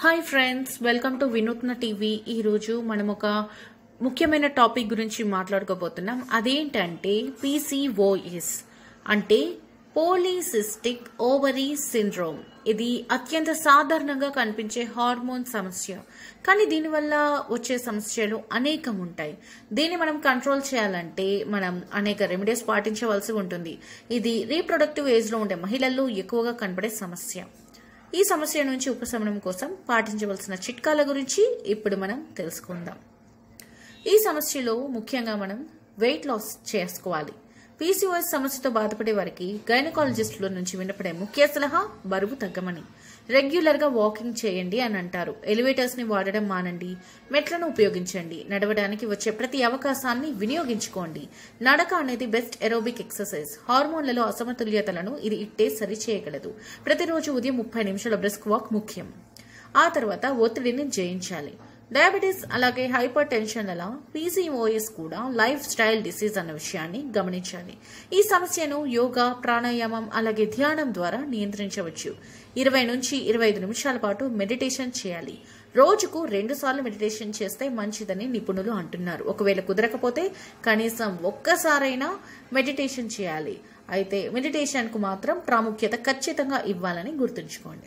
hi friends welcome to Vinootna TV ఈరోజు మనం ఒక ముఖ్యమైన టాపిక్ గురించి మాట్లాడుకోబోతున్నాం అదేంటంటే పీసీఓఎస్ అంటే పోలీసిస్టిక్ ఓవరీ సిండ్రోమ్ ఇది అత్యంత సాధారణంగా కనిపించే హార్మోన్ సమస్య కానీ దీనివల్ల వచ్చే సమస్యలు అనేకం ఉంటాయి దీన్ని మనం కంట్రోల్ చేయాలంటే మనం అనేక రెమెడీస్ పాటించవలసి ఉంటుంది ఇది రీప్రొడక్టివ్ ఏజ్లో ఉండే మహిళల్లో ఎక్కువగా కనపడే సమస్య ఈ సమస్య నుంచి ఉపశమనం కోసం పాటించవలసిన చిట్కాల గురించి ఇప్పుడు మనం తెలుసుకుందాం ఈ సమస్యలో ముఖ్యంగా మనం వెయిట్ లాస్ చేసుకోవాలి పీసీఓఎస్ సమస్యతో బాధపడే వారికి గైనకాలజిస్టుల నుంచి వినపడే ముఖ్య సలహా బరువు తగ్గమని రెగ్యులర్ గా వాకింగ్ చేయండి అని అంటారు ఎలివేటర్స్ ని వాడడం మానండి మెట్లను ఉపయోగించండి నడవడానికి వచ్చే ప్రతి అవకాశాన్ని వినియోగించుకోండి నడక అనేది బెస్ట్ ఎరోబిక్ ఎక్సర్సైజ్ హార్మోన్లలో అసమతుల్యతలను ఇది ఇట్టే సరి చేయగలదు ప్రతిరోజు ఉదయం ముప్పై నిమిషాల బ్రిస్క్ వాక్ ముఖ్యం ఆ తర్వాత ఒత్తిడిని జయించాలి డయాబెటీస్ అలాగే హైపర్ టెన్షన్ల పీసీఓఎస్ కూడా లైఫ్ స్టైల్ డిసీజ్ అన్న విషయాన్ని గమనించాలి ఈ సమస్యను యోగా ప్రాణాయామం అలాగే ధ్యానం ద్వారా నియంత్రించవచ్చు ఇరవై నుంచి ఇరవై ఐదు నిమిషాల పాటు మెడిటేషన్ చేయాలి రోజుకు రెండు సార్లు మెడిటేషన్ చేస్తే మంచిదని నిపుణులు అంటున్నారు ఒకవేళ కుదరకపోతే కనీసం ఒక్కసారైనా మెడిటేషన్ చేయాలి అయితే మెడిటేషన్ కు మాత్రం ప్రాముఖ్యత ఖచ్చితంగా ఇవ్వాలని గుర్తుంచుకోండి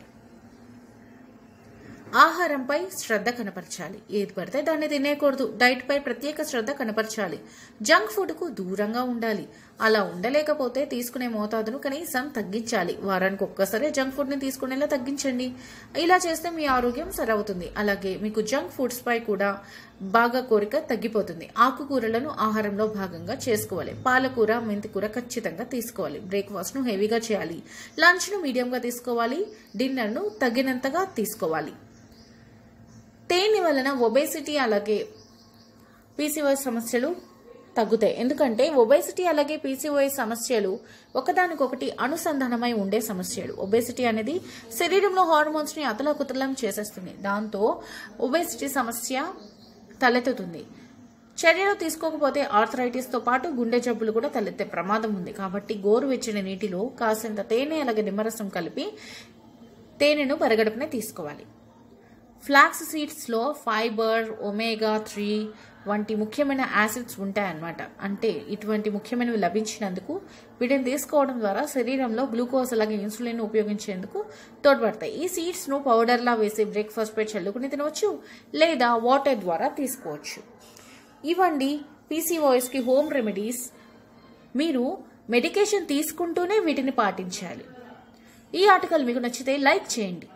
ఆహారంపై శ్రద్ధ కనపరచాలి ఏది పడితే దాన్ని తినేయకూడదు డైట్ పై ప్రత్యేక శ్రద్ధ కనపరచాలి జంక్ ఫుడ్ కు దూరంగా ఉండాలి అలా ఉండలేకపోతే తీసుకునే మోతాదును కనీసం తగ్గించాలి వారానికి ఒక్కసారి జంక్ ఫుడ్ ని తీసుకునేలా తగ్గించండి ఇలా చేస్తే మీ ఆరోగ్యం సరవుతుంది అలాగే మీకు జంక్ ఫుడ్స్ పై కూడా బాగా కోరిక తగ్గిపోతుంది ఆకుకూరలను ఆహారంలో భాగంగా చేసుకోవాలి పాలకూర మెంతికూర ఖచ్చితంగా తీసుకోవాలి బ్రేక్ఫాస్ట్ ను హెవీగా చేయాలి లంచ్ ను మీడియంగా తీసుకోవాలి డిన్నర్ ను తగినంతగా తీసుకోవాలి తేనె వలన ఒబేసిటీ అలాగే పీసీఓఎస్ సమస్యలు తగ్గుతాయి ఎందుకంటే ఒబేసిటీ అలాగే పీసీఓఎస్ సమస్యలు ఒకదానికొకటి అనుసంధానమై ఉండే సమస్యలు ఒబేసిటీ అనేది శరీరంలో హార్మోన్స్ ని అతలాకుతలం చేసేస్తుంది దాంతో ఒబేసిటీ సమస్య తలెత్తుతుంది చర్యలు తీసుకోకపోతే ఆర్థరైటిస్ తో పాటు గుండె జబ్బులు కూడా తలెత్తే ప్రమాదం ఉంది కాబట్టి గోరువెచ్చని నీటిలో కాసింత తేనె అలాగే నిమ్మరసం కలిపి తేనెను పరగడుపునే తీసుకోవాలి ఫ్లాక్స్ సీడ్స్లో ఫైబర్ ఒమేగా త్రీ వంటి ముఖ్యమైన యాసిడ్స్ ఉంటాయన్నమాట అంటే ఇటువంటి ముఖ్యమైనవి లభించినందుకు వీటిని తీసుకోవడం ద్వారా శరీరంలో గ్లూకోజ్ అలాగే ఇన్సులిన్ ఉపయోగించేందుకు తోడ్పడతాయి ఈ సీడ్స్ ను పౌడర్లా వేసి బ్రేక్ఫాస్ట్ పై చల్లుకుని తినవచ్చు లేదా వాటర్ ద్వారా తీసుకోవచ్చు ఇవ్వండి పీసీఓఎస్ కి హోమ్ రెమెడీస్ మీరు మెడికేషన్ తీసుకుంటూనే వీటిని పాటించాలి ఈ ఆర్టికల్ మీకు నచ్చితే లైక్ చేయండి